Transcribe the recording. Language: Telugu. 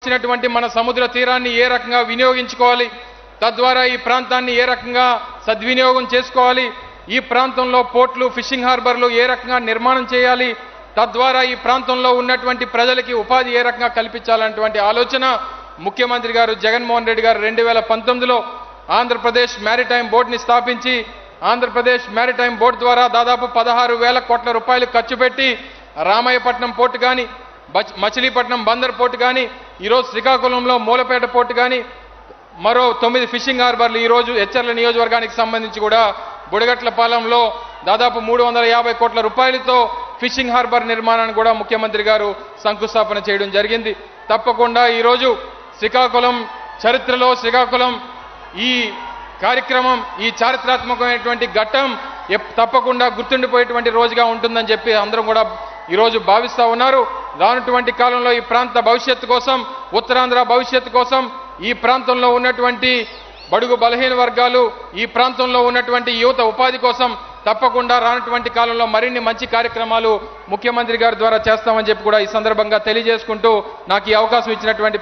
వచ్చినటువంటి మన సముద్ర తీరాన్ని ఏ రకంగా వినియోగించుకోవాలి తద్వారా ఈ ప్రాంతాన్ని ఏ రకంగా సద్వినియోగం చేసుకోవాలి ఈ ప్రాంతంలో పోర్ట్లు ఫిషింగ్ హార్బర్లు ఏ రకంగా నిర్మాణం చేయాలి తద్వారా ఈ ప్రాంతంలో ఉన్నటువంటి ప్రజలకి ఉపాధి ఏ రకంగా కల్పించాలన్నటువంటి ఆలోచన ముఖ్యమంత్రి గారు జగన్మోహన్ రెడ్డి గారు రెండు వేల పంతొమ్మిదిలో ఆంధ్రప్రదేశ్ మ్యారిటైమ్ బోర్డుని స్థాపించి ఆంధ్రప్రదేశ్ మ్యారిటైమ్ బోర్డు ద్వారా దాదాపు పదహారు వేల కోట్ల రూపాయలు ఖర్చు పెట్టి రామాయపట్నం పోర్టు కానీ బచ్- మచిలీపట్నం బందర్ పోర్టు కానీ ఈరోజు శ్రీకాకుళంలో మూలపేట పోర్టు కానీ మరో తొమ్మిది ఫిషింగ్ హార్బర్లు ఈ రోజు హెచ్చర్ల నియోజకవర్గానికి సంబంధించి కూడా బుడగట్ల పాలెంలో దాదాపు మూడు వందల యాభై కోట్ల రూపాయలతో ఫిషింగ్ హార్బర్ నిర్మాణాన్ని కూడా ముఖ్యమంత్రి గారు శంకుస్థాపన చేయడం జరిగింది తప్పకుండా ఈరోజు శ్రీకాకుళం చరిత్రలో శ్రీకాకుళం ఈ కార్యక్రమం ఈ చారిత్రాత్మకమైనటువంటి ఘట్టం ఎప్- తప్పకుండా గుర్తుండిపోయేటువంటి రోజుగా ఉంటుందని చెప్పి అందరం కూడా ఈరోజు భావిస్తా ఉన్నారు రానటువంటి కాలంలో ఈ ప్రాంత భవిష్యత్తు కోసం ఉత్తరాంధ్ర భవిష్యత్తు కోసం ఈ ప్రాంతంలో ఉన్నటువంటి బడుగు బలహీన వర్గాలు ఈ ప్రాంతంలో ఉన్నటువంటి యువత ఉపాధి కోసం తప్పకుండా రానటువంటి కాలంలో మరిన్ని మంచి కార్యక్రమాలు ముఖ్యమంత్రి గారి ద్వారా చేస్తామని చెప్పి కూడా ఈ సందర్భంగా తెలియజేసుకుంటూ నాకు ఈ అవకాశం ఇచ్చినటువంటి